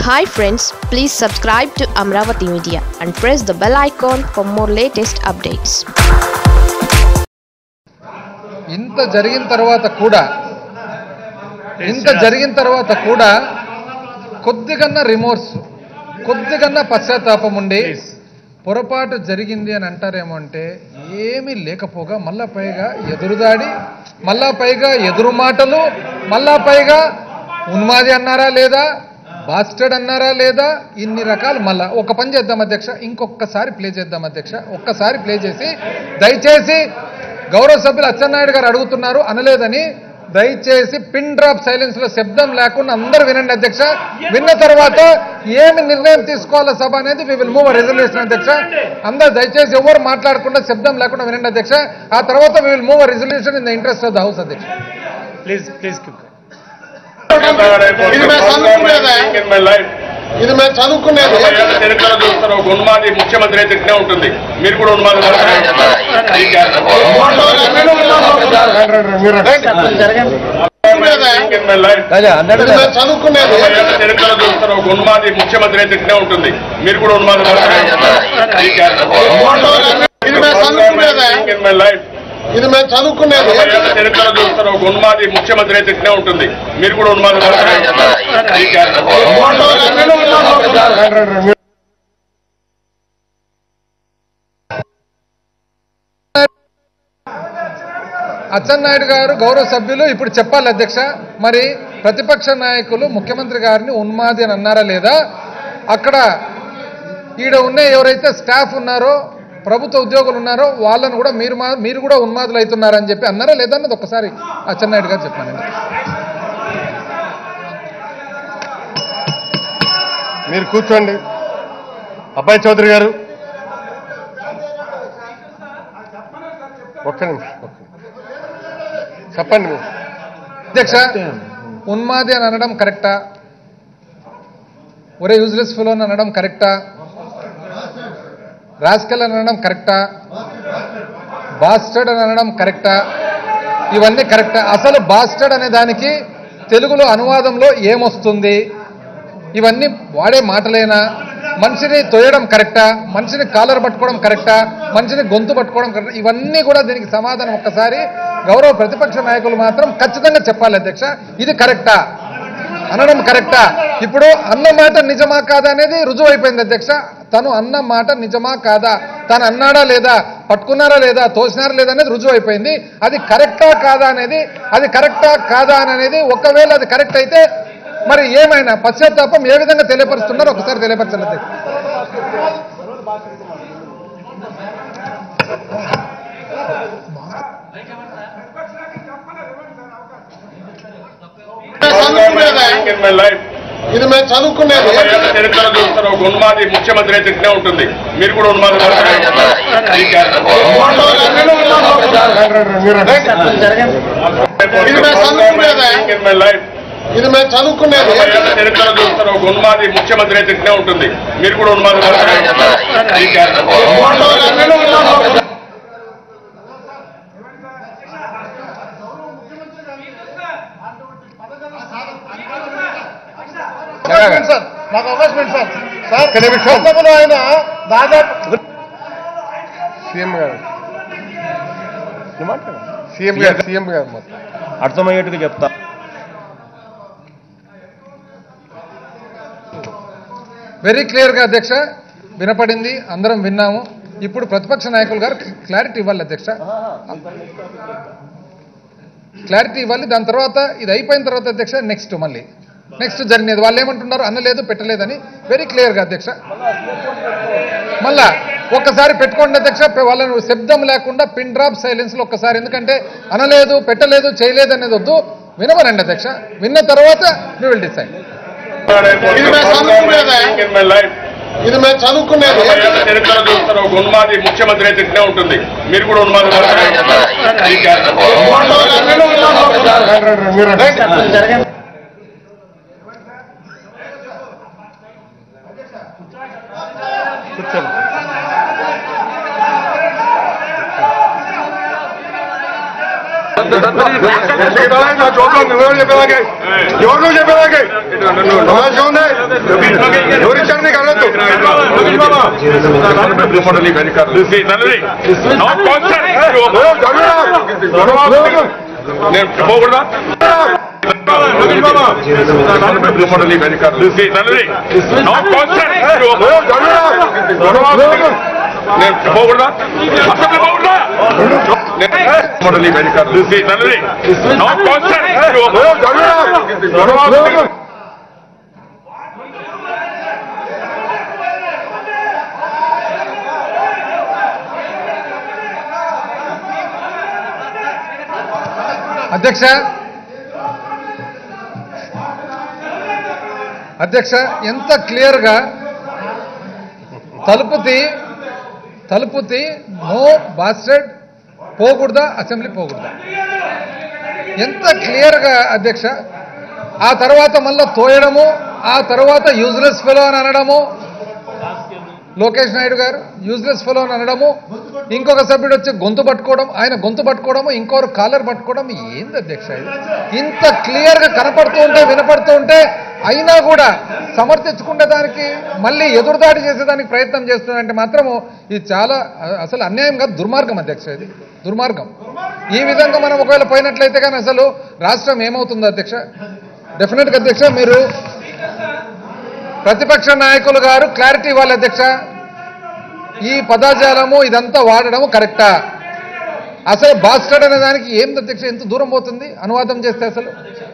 Hi friends please subscribe to Amaravati media and press the bell icon for more latest updates ఇంత జరిగిన తర్వాత కూడా ఇంత జరిగిన తర్వాత కూడా కొద్దిగన్నా రిమోర్స్ కొద్దిగన్నా పశ్చాత్తాపం ఉండి పొరపాటు జరిగింది అని అంటారేమో అంటే ఏమీ లేకపోగా మళ్ళా పైగా ఎదురుదాడి మళ్ళా పైగా ఎదురు మాటలు మళ్ళా పైగా ఉన్మాది అన్నారా లేదా బాస్టర్డ్ అన్నారా లేదా ఇన్ని రకాలు మళ్ళా ఒక పని చేద్దాం అధ్యక్ష ఇంకొకసారి ప్లే చేద్దాం అధ్యక్ష ఒక్కసారి ప్లే చేసి దయచేసి గౌరవ సభ్యులు అచ్చెన్నాయుడు గారు అడుగుతున్నారు అనలేదని దయచేసి పిన్ డ్రాప్ సైలెన్స్ లో శబ్దం లేకుండా అందరూ వినండి అధ్యక్ష విన్న తర్వాత ఏమి నిర్ణయం తీసుకోవాలో సభ అనేది వి విల్ మూవ్ రెజల్యూషన్ అధ్యక్ష అందరూ దయచేసి ఎవరు మాట్లాడకుండా శబ్దం లేకుండా వినండి అధ్యక్ష ఆ తర్వాత we will move resolution in the interest of the house అధ్యక్ష ప్లీజ్ ప్లీజ్ ఇది మేము చదువుకునేదే. ఇది మేము చదువుకునేది చరిత్ర చూస్తారు ఒక ఉన్మాది ముఖ్యమంత్రి అయితే ఇట్లే ఉంటుంది మీరు కూడా ఉన్మాది ఇది మేము చదువుకునేది చరిత్ర చూస్తారు ఒక ఉన్మాది ముఖ్యమంత్రి అయితే ఇట్లే ఉంటుంది మీరు కూడా ఉన్మాది ఇది మేము చదువుకునేదే ఇది మేము చదువుకునేది చరిత్ర చూస్తారు ఒక ఉన్మాది ముఖ్యమంత్రి అయితే ఇట్లే ఉంటుంది మీరు కూడా ఉన్మాది అచ్చెన్నాయుడు గారు గౌరవ సభ్యులు ఇప్పుడు చెప్పాలి అధ్యక్ష మరి ప్రతిపక్ష నాయకులు ముఖ్యమంత్రి గారిని ఉన్మాది అని అన్నారా లేదా అక్కడ ఈడ ఉన్న ఎవరైతే స్టాఫ్ ఉన్నారో ప్రభుత్వ ఉద్యోగులు ఉన్నారో వాళ్ళని కూడా మీరు మా మీరు కూడా ఉన్మాదులు అవుతున్నారని చెప్పి అన్నారా లేదా అన్నది ఒక్కసారి అచ్చెన్నాయుడు గారు చెప్పానండి మీరు కూర్చోండి అబ్బాయి చౌదరి గారు ఒక్క నిమిషం ఒక్క నిమిషం. చెప్పండి మీరు అధ్యక్ష ఉన్మాది అని అనడం కరెక్టా ఒరే యూజ్లెస్ ఫుల్ అని అనడం కరెక్టా రాస్కెల్ అని అనడం కరెక్టా బాస్టర్డ్ అని అనడం కరెక్టా ఇవన్నీ కరెక్టా అసలు బాస్టర్డ్ అనే దానికి తెలుగులో అనువాదంలో ఏమొస్తుంది ఇవన్నీ వాడే మాటలేనా మనిషిని తొయ్యడం కరెక్టా మనిషిని కాలర్ పట్టుకోవడం కరెక్టా మనిషిని గొంతు పట్టుకోవడం కరెక్టా ఇవన్నీ కూడా దీనికి సమాధానం ఒక్కసారి గౌరవ ప్రతిపక్ష నాయకులు మాత్రం ఖచ్చితంగా చెప్పాలి అధ్యక్ష ఇది కరెక్టా అనడం కరెక్టా ఇప్పుడు అన్న మాట నిజమా కాదా అనేది రుజువు అయిపోయింది అధ్యక్ష తను అన్న మాట నిజమా కాదా తను అన్నాడా లేదా పట్టుకున్నారా లేదా తోసినారా లేదా అనేది రుజువు అయిపోయింది అది కరెక్టా కాదా అనేది అది కరెక్టా కాదా అనేది ఒకవేళ అది కరెక్ట్ అయితే మరి ఏమైనా పశ్చాత్తాపం ఏ విధంగా తెలియపరుస్తున్నారో ఒకసారి తెలియపరచాలి అధ్యక్ష. ఇది మేము చదువుకునేది చరిత్ర చూస్తారు ఒక ఉన్మాది ముఖ్యమంత్రి అయితే ఇట్లే ఉంటుంది మీరు కూడా ఉన్మాది ఇది మేము చదువుకునేది ఇది మేము చదువుకునేది చరిత్ర చూస్తారు ఒక ఉన్మాది ముఖ్యమంత్రి అయితే ఇట్లే ఉంటుంది మీరు కూడా ఉన్మాది అవకాశం సార్ నాకు అవకాశం ఏంటి సార్ సార్ లోక్సభలో ఆయన దాదాపు సీఎం గారు సీఎం గారు సీఎం గారు మొత్తం అర్థమయ్యేట్టుగా చెప్తా వెరీ క్లియర్గా అధ్యక్ష వినపడింది అందరం విన్నాము ఇప్పుడు ప్రతిపక్ష నాయకులు గారు క్లారిటీ ఇవ్వాలి అధ్యక్ష క్లారిటీ ఇవ్వాలి దాని తర్వాత ఇది అయిపోయిన తర్వాత అధ్యక్ష నెక్స్ట్ మళ్ళీ నెక్స్ట్ జరిగినది వాళ్ళు ఏమంటున్నారు అనలేదు పెట్టలేదని వెరీ క్లియర్గా అధ్యక్ష మళ్ళా ఒక్కసారి పెట్టుకోండి అధ్యక్ష పె- వాళ్ళని శబ్దం లేకుండా పిన్ డ్రాప్ సైలెన్స్ లో ఒక్కసారి ఎందుకంటే అనలేదు పెట్టలేదు చేయలేదు అనేది వద్దు వినమనండి అధ్యక్ష విన్న తర్వాత మీ విల్ డిసైడ్ ఇది మేము చదువుకునేదే. ఇది మేము చదువుకునేది చరిత్ర చూస్తారు ఒక ఉన్మాది ముఖ్యమంత్రి అయితే ఇట్లే ఉంటుంది మీరు కూడా ఉన్మాది ఎవరు చెప్పేదాకే ఎవరు చెప్పేదాకే సమాజం ఉంది మోడల్ నీకు అధికారం This is none of it. No consent. నేను పోకూడదా మోడల్ నీకు అధికారం This is none of it. No consent. నేను పోకూడదా అసెంబ్లీ పోకూడదా మోడల్ నీకు అధికారం This is none of it. No consent. అధ్యక్ష అధ్యక్ష ఎంత క్లియర్గా తలుపు తీ తలుపు తీ నో బాస్టెడ్ పోకూడదా అసెంబ్లీ పోకూడదా ఎంత క్లియర్గా అధ్యక్ష ఆ తర్వాత మళ్ళీ తోయడము ఆ తర్వాత యూజ్లెస్ ఫెలో అని అనడము లోకేష్ నాయుడు గారు యూజ్లెస్ ఫెలో అని అనడము ఇంకొక సభ్యుడు వచ్చి గొంతు పట్టుకోవడం ఆయన గొంతు పట్టుకోవడము ఇంకొకరు కాలర్ పట్టుకోవడం ఏంది అధ్యక్ష ఇది ఇంత క్లియర్గా కనపడుతూ ఉంటే వినపడుతూ ఉంటే అయినా కూడా సమర్థించుకునే దానికి మళ్ళీ ఎదురుదాడి చేసేదానికి ప్రయత్నం చేస్తున్నారంటే మాత్రము ఇది చాలా అ- అసలు అన్యాయం కాదు దుర్మార్గం అధ్యక్ష ఇది దుర్మార్గం ఈ విధంగా మనం ఒకవేళ పోయినట్లయితే కానీ అసలు రాష్ట్రం ఏమవుతుంది అధ్యక్ష డెఫినెట్గా అధ్యక్ష మీరు ప్రతిపక్ష నాయకులు గారు క్లారిటీ ఇవ్వాలి అధ్యక్ష ఈ పదజాలము ఇదంతా వాడడము కరెక్టా అసలు బాస్టర్డ్ అనే దానికి ఏం అధ్యక్ష ఎంత దూరం పోతుంది అనువాదం చేస్తే అసలు